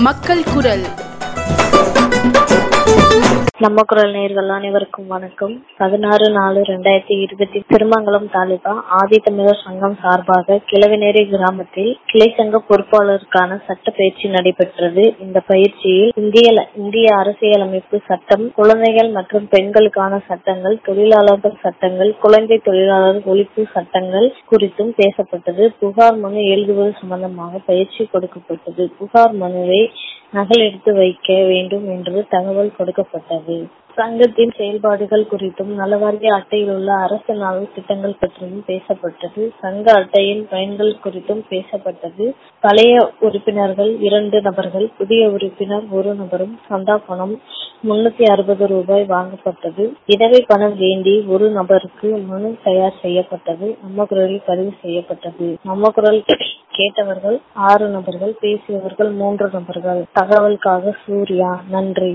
மக்கள் குரல் நம்ம குரல் நேர்கள் அனைவருக்கும் வணக்கம் பதினாறு நாலு ரெண்டாயிரத்தி இருபத்தி திருமங்கலம் தாலுகா ஆதித்தமிழர் சங்கம் சார்பாக கிழவிநேரி கிராமத்தில் கிளை சங்க பொறுப்பாளருக்கான சட்ட பயிற்சி நடைபெற்றது இந்த பயிற்சியில் இந்திய இந்திய அரசியலமைப்பு சட்டம் குழந்தைகள் மற்றும் பெண்களுக்கான சட்டங்கள் தொழிலாளர்கள் சட்டங்கள் குழந்தை தொழிலாளர் ஒழிப்பு சட்டங்கள் குறித்தும் பேசப்பட்டது புகார் மனு எழுதுவது சம்பந்தமாக பயிற்சி கொடுக்கப்பட்டது புகார் மனுவை நகலெடுத்து வைக்க வேண்டும் என்று தகவல் கொடுக்கப்பட்டது சங்கத்தின் செயல்பாடுகள் குறித்தும் நலவாரிய அட்டையில் உள்ள அரசு நல திட்டங்கள் பற்றியும் பேசப்பட்டது சங்க அட்டையின் பயன்கள் குறித்தும் பேசப்பட்டது பழைய உறுப்பினர்கள் இரண்டு நபர்கள் புதிய உறுப்பினர் ஒரு நபரும் சந்தா பணம் முன்னூத்தி அறுபது ரூபாய் வாங்கப்பட்டது விதவை பணம் வேண்டி ஒரு நபருக்கு மனு தயார் செய்யப்பட்டது நம்ம குரலில் பதிவு செய்யப்பட்டது நம்ம குரல் கேட்டவர்கள் ஆறு நபர்கள் பேசியவர்கள் மூன்று நபர்கள் தகவலுக்காக சூர்யா நன்றி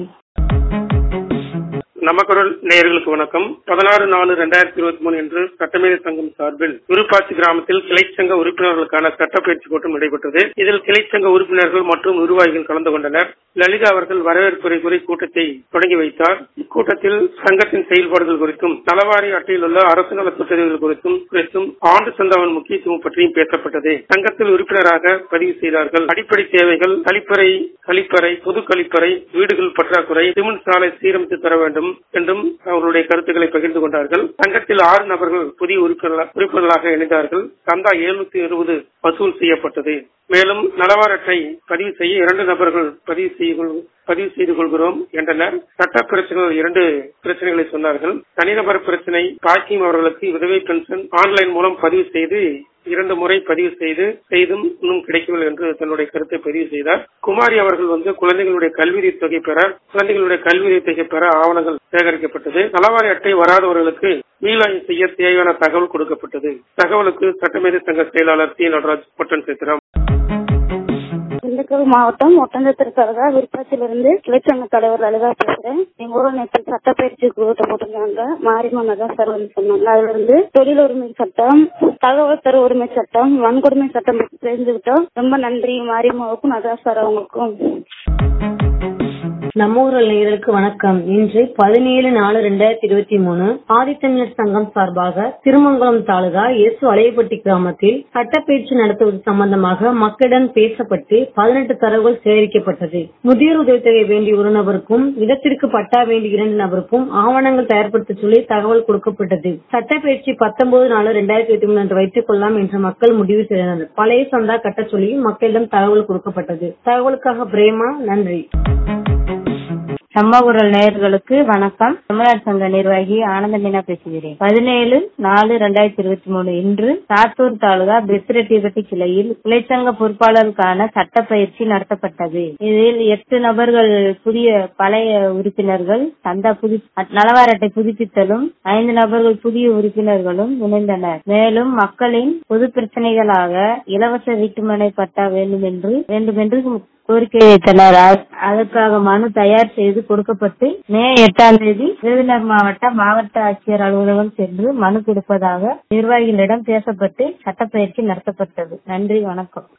நமக்குரல் நேயர்களுக்கு வணக்கம் பதினாறு நாலு ரெண்டாயிரத்தி இருபத்தி மூணு என்று சட்டமேதை சங்கம் சார்பில் விருப்பாச்சி கிராமத்தில் கிளைச்சங்க உறுப்பினர்களுக்கான சட்டப்பயிற்சி கூட்டம் நடைபெற்றது இதில் கிளைச்சங்க உறுப்பினர்கள் மற்றும் நிர்வாகிகள் கலந்து கொண்டனர் லலிதா அவர்கள் வரவேற்புரை கூறி கூட்டத்தை தொடங்கி வைத்தார் இக்கூட்டத்தில் சங்கத்தின் செயல்பாடுகள் குறித்தும் நலவாரி அட்டையில் உள்ள அரசு நல திட்டங்கள் குறித்தும் குறித்தும் ஆண்டு சந்தாவின் முக்கியத்துவம் பற்றியும் பேசப்பட்டது சங்கத்தில் உறுப்பினராக பதிவு செய்தார்கள் அடிப்படை தேவைகள் கழிப்பறை கழிப்பறை பொது கழிப்பறை வீடுகள் பற்றாக்குறை சிமெண்ட் சாலை சீரமைத்து தர வேண்டும் என்றும் அவர்களுடைய கருத்துக்களை பகிர்ந்து கொண்டார்கள் சங்கத்தில் ஆறு நபர்கள் புதிய உறுப்பினர்களாக இணைந்தார்கள் சந்தா எழுநூத்தி இருபது வசூல் செய்யப்பட்டது மேலும் நலவார அட்டை பதிவு செய்ய இரண்டு நபர்கள் பதிவு செய்ய பதிவு செய்து கொள்கிறோம் என்றனர் சட்ட பிரச்சனைகள் இரண்டு பிரச்சனைகளை சொன்னார்கள் தனிநபர் பிரச்சனை பாக்கியம் அவர்களுக்கு விதவை பென்ஷன் ஆன்லைன் மூலம் பதிவு செய்து இரண்டு முறை பதிவு செய்து செய்தும் இன்னும் கிடைக்கவில்லை என்று தன்னுடைய கருத்தை பதிவு செய்தார் குமாரி அவர்கள் வந்து குழந்தைகளுடைய கல்வி தொகை பெற குழந்தைகளுடைய கல்வி தொகை பெற ஆவணங்கள் சேகரிக்கப்பட்டது நலவாரி அட்டை வராதவர்களுக்கு மீளாய்வு செய்ய தேவையான தகவல் கொடுக்கப்பட்டது தகவலுக்கு சட்டமேதை சங்க செயலாளர் சி நடராஜ் பொட்டன் சேத்திரம் திண்டுக்கல் மாவட்டம் ஒட்டந்தத்திற்காக விருப்பாச்சிலிருந்து கிளைச்சங்க தலைவர் லலிதா பேசுறேன் எங்க ஊர்ல நேற்று சட்டப்பயிற்சி கூட்டம் போட்டிருந்தாங்க மாரியம்மன் தான் சார் வந்து சொன்னாங்க அதுல இருந்து தொழில் உரிமை சட்டம் தகவல் தர உரிமை சட்டம் வன்கொடுமை சட்டம் பற்றி தெரிஞ்சுக்கிட்டோம் ரொம்ப நன்றி மாரியம்மாவுக்கும் நதா சார் அவங்களுக்கும் நம்ம ஊரல் நேயர்களுக்கு வணக்கம் இன்று பதினேழு நாலு ரெண்டாயிரத்தி இருபத்தி மூணு ஆதித்தமிழர் சங்கம் சார்பாக திருமங்கலம் தாலுகா எஸ் வளையப்பட்டி கிராமத்தில் சட்டப்பயிற்சி நடத்துவது சம்பந்தமாக மக்களிடம் பேசப்பட்டு பதினெட்டு தரவுகள் சேகரிக்கப்பட்டது முதியோர் உதவித்தொகை வேண்டிய ஒரு நபருக்கும் இடத்திற்கு பட்டா வேண்டிய இரண்டு நபருக்கும் ஆவணங்கள் தயார்படுத்த சொல்லி தகவல் கொடுக்கப்பட்டது சட்டப்பயிற்சி பத்தொன்பது நாலு ரெண்டாயிரத்தி இருபத்தி மூணு அன்று வைத்துக் கொள்ளலாம் என்று மக்கள் முடிவு செய்தனர் பழைய சந்தா கட்ட சொல்லி மக்களிடம் தகவல் கொடுக்கப்பட்டது தகவலுக்காக பிரேமா நன்றி சம்மகுரல் நேயர்களுக்கு வணக்கம் தமிழ்நாடு சங்க நிர்வாகி ஆனந்த மீனா பேசுகிறேன் பதினேழு நாலு ரெண்டாயிரத்தி இருபத்தி மூணு இன்று சாத்தூர் தாலுகா பெத்திரெட்டிப்பட்டி கிளையில் கிளைச்சங்க பொறுப்பாளருக்கான சட்ட பயிற்சி நடத்தப்பட்டது இதில் எட்டு நபர்கள் புதிய பழைய உறுப்பினர்கள் சந்தா புது நலவார அட்டை புதுப்பித்தலும் ஐந்து நபர்கள் புதிய உறுப்பினர்களும் இணைந்தனர் மேலும் மக்களின் பொது பிரச்சனைகளாக இலவச வீட்டுமனை பட்டா வேண்டும் என்று வேண்டும் என்று கோரிக்கை வைத்தனர் அதற்காக மனு தயார் செய்து கொடுக்கப்பட்டு மே எட்டாம் தேதி விருதுநகர் மாவட்ட மாவட்ட ஆட்சியர் அலுவலகம் சென்று மனு கொடுப்பதாக நிர்வாகிகளிடம் பேசப்பட்டு சட்டப்பயிற்சி நடத்தப்பட்டது நன்றி வணக்கம்